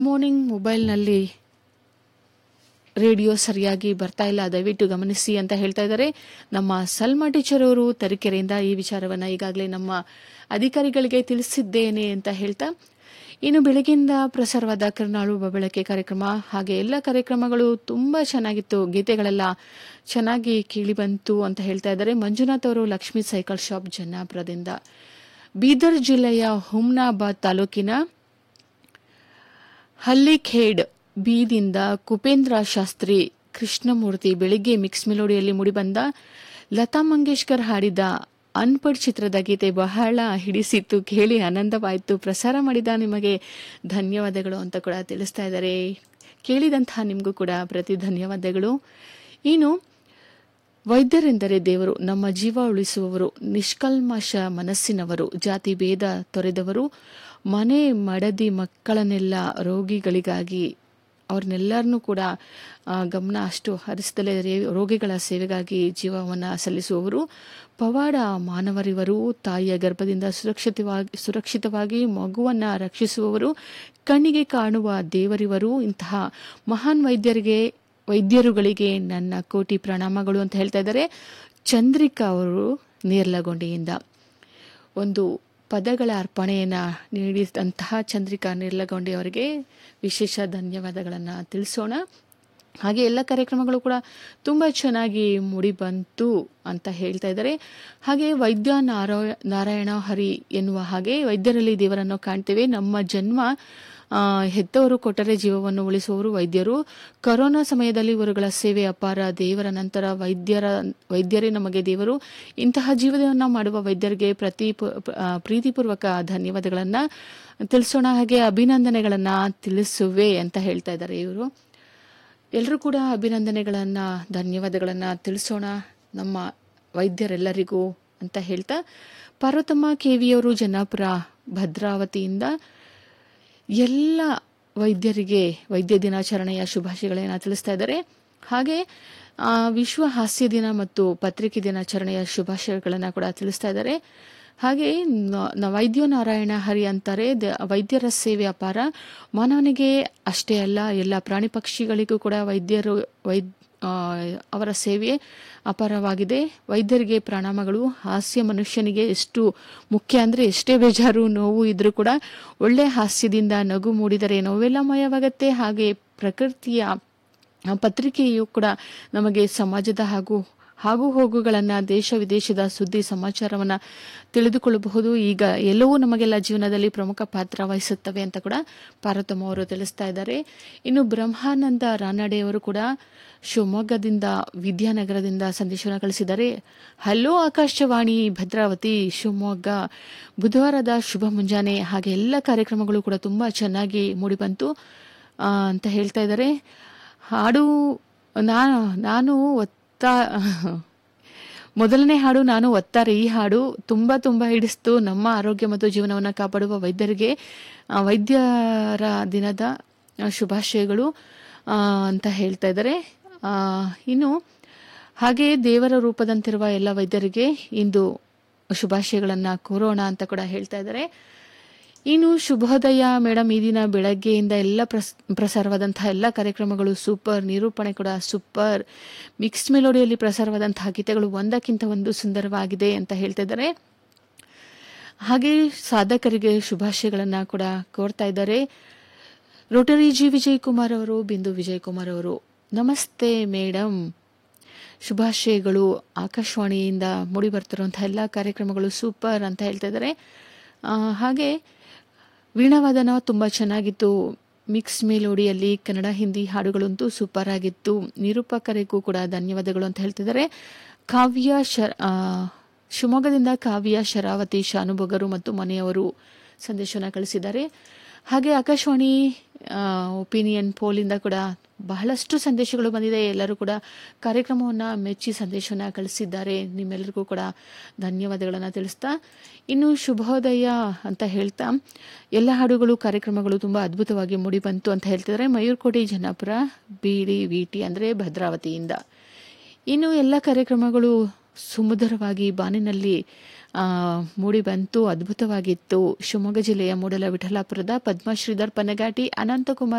morning ಮೊಬೈಲ್ನಲ್ಲಿ radio ಸರಿಯಾಗಿ ಬರ್ತಾ ಇಲ್ಲ ದಯವಿಟ್ಟು ಗಮನಿಸಿ ಅಂತ ಹೇಳ್ತಾ ಇದ್ದಾರೆ ನಮ್ಮ ಸಲ್ಮಾ ಟೀಚರ್ ಅವರು ತರೀಕೆರೆಯಿಂದ ಈ ವಿಚಾರವನ್ನು ಈಗಾಗಲೇ ನಮ್ಮ ಅಧಿಕಾರಿಗಳಿಗೆ ತಿಳಿಸಿದ್ದೇನೆ ಅಂತ ಹೇಳ್ತಾ ಇನ್ನು ಬೆಳಗ್ಗೆಯಿಂದ ಪ್ರಸಾರವಾದ ಕರುನಾಳು ಬೆಳಕೆ ಕಾರ್ಯಕ್ರಮ ಹಾಗೆ ಎಲ್ಲ ಕಾರ್ಯಕ್ರಮಗಳು ತುಂಬ ಚೆನ್ನಾಗಿತ್ತು ಗೀತೆಗಳೆಲ್ಲ ಚೆನ್ನಾಗಿ ಕೇಳಿ ಬಂತು ಅಂತ ಹೇಳ್ತಾ ಇದ್ದಾರೆ ಮಂಜುನಾಥ್ ಅವರು ಲಕ್ಷ್ಮೀ ಸೈಕಲ್ ಶಾಪ್ ಜನ್ನಾಪುರದಿಂದ ಬೀದರ್ ಜಿಲ್ಲೆಯ ಹುಮ್ನಾಬಾದ್ ತಾಲೂಕಿನ ಹಲ್ಲಿಖೇಡ್ ಬೀದಿಂದ ಕುಪೇಂದ್ರ ಶಾಸ್ತ್ರಿ ಕೃಷ್ಣಮೂರ್ತಿ ಬೆಳಿಗ್ಗೆ ಮಿಕ್ಸ್ ಮೆಲೋಡಿಯಲ್ಲಿ ಮೂಡಿಬಂದ ಲತಾ ಮಂಗೇಶ್ಕರ್ ಹಾಡಿದ ಅನ್ಪಡ್ ಚಿತ್ರದ ಗೀತೆ ಬಹಳ ಹಿಡಿಸಿತ್ತು ಕೇಳಿ ಆನಂದವಾಯಿತು ಪ್ರಸಾರ ಮಾಡಿದ ನಿಮಗೆ ಧನ್ಯವಾದಗಳು ಅಂತ ಕೂಡ ತಿಳಿಸ್ತಾ ಇದ್ದಾರೆ ಕೇಳಿದಂತಹ ನಿಮಗೂ ಕೂಡ ಪ್ರತಿ ಧನ್ಯವಾದಗಳು ಇನ್ನು ವೈದ್ಯರೆಂದರೆ ದೇವರು ನಮ್ಮ ಜೀವ ಉಳಿಸುವವರು ನಿಷ್ಕಲ್ಮಶ ಮನಸ್ಸಿನವರು ಜಾತಿ ಭೇದ ತೊರೆದವರು ಮನೆ ಮಡದಿ ಮಕ್ಕಳನ್ನೆಲ್ಲ ರೋಗಿಗಳಿಗಾಗಿ ಅವ್ರನ್ನೆಲ್ಲರನ್ನೂ ಕೂಡ ಆ, ಗಮನ ಅಷ್ಟು ಹರಿಸದಲೇ ರೇ- ರೋಗಿಗಳ ಸೇವೆಗಾಗಿ ಜೀವವನ್ನು ಸಲ್ಲಿಸುವವರು ಪವಾಡ ಮಾನವರಿವರು ತಾಯಿಯ ಗರ್ಭದಿಂದ ಸುರಕ್ಷಿತವಾಗಿ ಸುರಕ್ಷಿತವಾಗಿ ಮಗುವನ್ನು ರಕ್ಷಿಸುವವರು ಕಣ್ಣಿಗೆ ಕಾಣುವ ದೇವರಿವರು ಇಂತಹ ಮಹಾನ್ ವೈದ್ಯರಿಗೆ ವೈದ್ಯರುಗಳಿಗೆ ನನ್ನ ಕೋಟಿ ಪ್ರಣಾಮಗಳು ಅಂತ ಹೇಳ್ತಾ ಇದ್ದಾರೆ ಚಂದ್ರಿಕಾ ಅವರು ನೇರ್ಲಗೊಂಡಿಯಿಂದ ಒಂದು ಪದಗಳ ಅರ್ಪಣೆಯನ್ನು ನೀಡಿದಂತಹ ಚಂದ್ರಿಕಾ ನಿರ್ಲಗೊಂಡಿ ಅವರಿಗೆ ವಿಶೇಷ ಧನ್ಯವಾದಗಳನ್ನು ತಿಳಿಸೋಣ ಹಾಗೆ ಎಲ್ಲ ಕಾರ್ಯಕ್ರಮಗಳು ಕೂಡ ತುಂಬ ಚೆನ್ನಾಗಿ ಮೂಡಿ ಬಂತು ಅಂತ ಹೇಳ್ತಾ ಇದ್ದಾರೆ ಹಾಗೆ ವೈದ್ಯ ನಾರಾಯ ನಾರಾಯಣ ಹರಿ ಎನ್ನುವ ಹಾಗೆ ವೈದ್ಯರಲ್ಲಿ ದೇವರನ್ನು ಕಾಣ್ತೇವೆ ನಮ್ಮ ಜನ್ಮ ಆ, ಹೆತ್ತವರು ಕೊಟ್ಟರೆ ಜೀವವನ್ನು ಉಳಿಸುವವರು ವೈದ್ಯರು ಕೊರೋನಾ ಸಮಯದಲ್ಲಿ ಇವರುಗಳ ಸೇವೆ ಅಪಾರ ದೇವರ ನಂತರ ವೈದ್ಯರ ವೈದ್ಯರೇ ನಮಗೆ ದೇವರು ಇಂತಹ ಜೀವನವನ್ನು ಮಾಡುವ ವೈದ್ಯರಿಗೆ ಪ್ರತಿ ಪು- ಆ, ಪ್ರೀತಿಪೂರ್ವಕ ಧನ್ಯವಾದಗಳನ್ನು ತಿಳಿಸೋಣ ಹಾಗೆ ಅಭಿನಂದನೆಗಳನ್ನು ತಿಳಿಸುವೆ ಅಂತ ಹೇಳ್ತಾ ಇದ್ದಾರೆ ಇವರು ಎಲ್ಲರೂ ಕೂಡ ಅಭಿನಂದನೆಗಳನ್ನು ಧನ್ಯವಾದಗಳನ್ನು ತಿಳಿಸೋಣ ನಮ್ಮ ವೈದ್ಯರೆಲ್ಲರಿಗೂ ಅಂತ ಹೇಳ್ತಾ ಪಾರ್ವತಮ್ಮ ಕೆವಿಯವರು ಜನ್ನಾಪುರ ಭದ್ರಾವತಿಯಿಂದ ಎಲ್ಲ ವೈದ್ಯರಿಗೆ ವೈದ್ಯ ದಿನಾಚರಣೆಯ ಶುಭಾಶಯಗಳನ್ನು ತಿಳಿಸ್ತಾ ಇದ್ದಾರೆ ಹಾಗೆ ಆ, ವಿಶ್ವ ಹಾಸ್ಯ ದಿನ ಮತ್ತು ಪತ್ರಿಕೆ ದಿನಾಚರಣೆಯ ಶುಭಾಶಯಗಳನ್ನು ಕೂಡ ತಿಳಿಸ್ತಾ ಇದ್ದಾರೆ ಹಾಗೆ ನ- ನ- ವೈದ್ಯ ನಾರಾಯಣ ಹರಿ ಅಂತಾರೆ ದ- ವೈದ್ಯರ ಸೇವೆ ಅಪಾರ ಮಾನವನಿಗೆ ಅಷ್ಟೇ ಅಲ್ಲ ಎಲ್ಲ ಪ್ರಾಣಿ ಪಕ್ಷಿಗಳಿಗೂ ಕೂಡ ವೈದ್ಯರು ವೈದ್ ಆ, ಅವರ ಸೇವೆ ಅಪಾರವಾಗಿದೆ ವೈದ್ಯರಿಗೆ ಪ್ರಣಾಮಗಳು ಹಾಸ್ಯ ಮನುಷ್ಯನಿಗೆ ಎಷ್ಟು ಮುಖ್ಯ ಅಂದರೆ ಎಷ್ಟೇ ಬೇಜಾರು ನೋವು ಇದ್ರೂ ಕೂಡ ಒಳ್ಳೆ ಹಾಸ್ಯದಿಂದ ನಗು ಮೂಡಿದರೆ ನೋವೆಲ್ಲ ಮಯವಾಗತ್ತೆ ಹಾಗೆ ಪ್ರಕೃತಿಯ ಆ ಪತ್ರಿಕೆಯು ಕೂಡ ನಮಗೆ ಸಮಾಜದ ಹಾಗೂ ಹಾಗೂ ಹೋಗುಗಳನ್ನು ದೇಶ ವಿದೇಶದ ಸುದ್ದಿ ಸಮಾಚಾರವನ್ನು ತಿಳಿದುಕೊಳ್ಳಬಹುದು ಈಗ ಎಲ್ಲವೂ ನಮಗೆಲ್ಲ ಜೀವನದಲ್ಲಿ ಪ್ರಮುಖ ಪಾತ್ರ ವಹಿಸುತ್ತವೆ ಅಂತ ಕೂಡ ಪಾರ್ವತಮ್ಮ ಅವರು ತಿಳಿಸ್ತಾ ಇದ್ದಾರೆ ಇನ್ನು ಬ್ರಹ್ಮಾನಂದ ರಾನಡೆಯವರು ಕೂಡ ಶಿವಮೊಗ್ಗದಿಂದ ವಿದ್ಯಾನಗರದಿಂದ ಸಂದೇಶವನ್ನು ಕಳಿಸಿದ್ದಾರೆ ಹಲೋ ಆಕಾಶವಾಣಿ ಭದ್ರಾವತಿ ಶಿವಮೊಗ್ಗ ಬುಧವಾರದ ಶುಭ ಮುಂಜಾನೆ ಹಾಗೆ ಎಲ್ಲ ಕಾರ್ಯಕ್ರಮಗಳು ಕೂಡ ತುಂಬ ಚೆನ್ನಾಗಿ ಮೂಡಿಬಂತು ಆ, ಅಂತ ಹೇಳ್ತಾ ಇದ್ದಾರೆ ಹಾಡು ನಾನು ನಾನು ಒತ್ತಾ ಮೊದಲನೇ ಹಾಡು ನಾನು ಒತ್ತಾರೆ ಈ ಹಾಡು ತುಂಬ ತುಂಬ ಹಿಡಿಸ್ತು ನಮ್ಮ ಆರೋಗ್ಯ ಮತ್ತು ಜೀವನವನ್ನು ಕಾಪಾಡುವ ವೈದ್ಯರಿಗೆ ಆ, ವೈದ್ಯರ ದಿನದ ಆ, ಶುಭಾಶಯಗಳು ಆ, ಅಂತ ಹೇಳ್ತಾ ಇದ್ದಾರೆ ಆ, ಇನ್ನು ಹಾಗೆ ದೇವರ ರೂಪದಂತಿರುವ ಎಲ್ಲ ವೈದ್ಯರಿಗೆ ಇಂದು ಶುಭಾಶಯಗಳನ್ನು ಕೋರೋಣ ಅಂತ ಕೂಡ ಹೇಳ್ತಾ ಇದ್ದಾರೆ ಇನ್ನು ಶುಭೋದಯ ಮೇಡಮ್ ಈ ದಿನ ಬೆಳಗ್ಗೆಯಿಂದ ಎಲ್ಲ ಪ್ರಸ್ ಪ್ರಸಾರವಾದಂತಹ ಎಲ್ಲ ಕಾರ್ಯಕ್ರಮಗಳು ಸೂಪರ್ ನಿರೂಪಣೆ ಕೂಡ ಸೂಪರ್ ಮಿಕ್ಸ್ ಮೆಲೋಡಿಯಲ್ಲಿ ಪ್ರಸಾರವಾದಂತಹ ಗೀತೆಗಳು ಒಂದಕ್ಕಿಂತ ಒಂದು ಸುಂದರವಾಗಿದೆ ಅಂತ ಹೇಳ್ತಾ ಇದ್ದಾರೆ ಹಾಗೆ ಸಾಧಕರಿಗೆ ಶುಭಾಶಯಗಳನ್ನು ಕೂಡ ಕೋರ್ತಾ ಇದ್ದಾರೆ ರೋಟರಿ ಜಿ ವಿಜಯ್ ಕುಮಾರ್ ಅವರು ಬಿಂದು ವಿಜಯ್ ಕುಮಾರ್ ಅವರು ನಮಸ್ತೆ ಮೇಡಮ್ ಶುಭಾಶಯಗಳು ಆಕಾಶವಾಣಿಯಿಂದ ಮೂಡಿ ಬರ್ತಿರುವಂತಹ ಎಲ್ಲ ಕಾರ್ಯಕ್ರಮಗಳು ಸೂಪರ್ ಅಂತ ಹೇಳ್ತಾ ಇದ್ದಾರೆ ಆ, ಹಾಗೆ ವೀಣಾವಾದನ ತುಂಬ ಚೆನ್ನಾಗಿತ್ತು ಮಿಕ್ಸ್ ಮೇಲೋಡಿಯಲ್ಲಿ ಕನ್ನಡ ಹಿಂದಿ ಹಾಡುಗಳಂತೂ ಸೂಪರ್ ಆಗಿತ್ತು ನಿರೂಪಕರಿಗೂ ಕೂಡ ಧನ್ಯವಾದಗಳು ಅಂತ ಹೇಳ್ತಿದ್ದಾರೆ ಕಾವ್ಯ ಶರ್ ಆ, ಶಿವಮೊಗ್ಗದಿಂದ ಕಾವ್ಯ ಶರಾವತಿ ಶಾನುಭೋಗರು ಮತ್ತು ಮನೆಯವರು ಸಂದೇಶವನ್ನು ಕಳಿಸಿದ್ದಾರೆ ಹಾಗೆ ಆಕಾಶವಾಣಿ ಒಪಿನಿಯನ್ ಪೋಲಿಂದ ಕೂಡ ಬಹಳಷ್ಟು ಸಂದೇಶಗಳು ಬಂದಿದೆ ಎಲ್ಲರೂ ಕೂಡ ಕಾರ್ಯಕ್ರಮವನ್ನು ಮೆಚ್ಚಿ ಸಂದೇಶವನ್ನು ಕಳಿಸಿದ್ದಾರೆ ನಿಮ್ಮೆಲ್ಲರಿಗೂ ಕೂಡ ಧನ್ಯವಾದಗಳನ್ನು ತಿಳಿಸ್ತಾ ಇನ್ನು ಶುಭೋದಯ ಅಂತ ಹೇಳ್ತಾ ಎಲ್ಲ ಹಾಡುಗಳು ಕಾರ್ಯಕ್ರಮಗಳು ತುಂಬ ಅದ್ಭುತವಾಗಿ ಮೂಡಿಬಂತು ಅಂತ ಹೇಳ್ತಿದ್ದಾರೆ ಮಯೂರ್ಕೋಟೆ ಜನ್ನಾಪುರ ಬಿಡಿ ವಿ ಟಿ ಅಂದರೆ ಭದ್ರಾವತಿಯಿಂದ ಇನ್ನು ಎಲ್ಲ ಕಾರ್ಯಕ್ರಮಗಳು ಸುಮಧುರವಾಗಿ ಬಾನಿನಲ್ಲಿ ಆ, ಮೂಡಿ ಬಂತು ಅದ್ಭುತವಾಗಿತ್ತು ಶಿವಮೊಗ್ಗ ಜಿಲ್ಲೆಯ ಮೂಡಲ ವಿಠಲಾಪುರದ ಪದ್ಮಶ್ರೀಧರ್ ಪನಗಾಟಿ ಅನಂತಕುಮಾರ್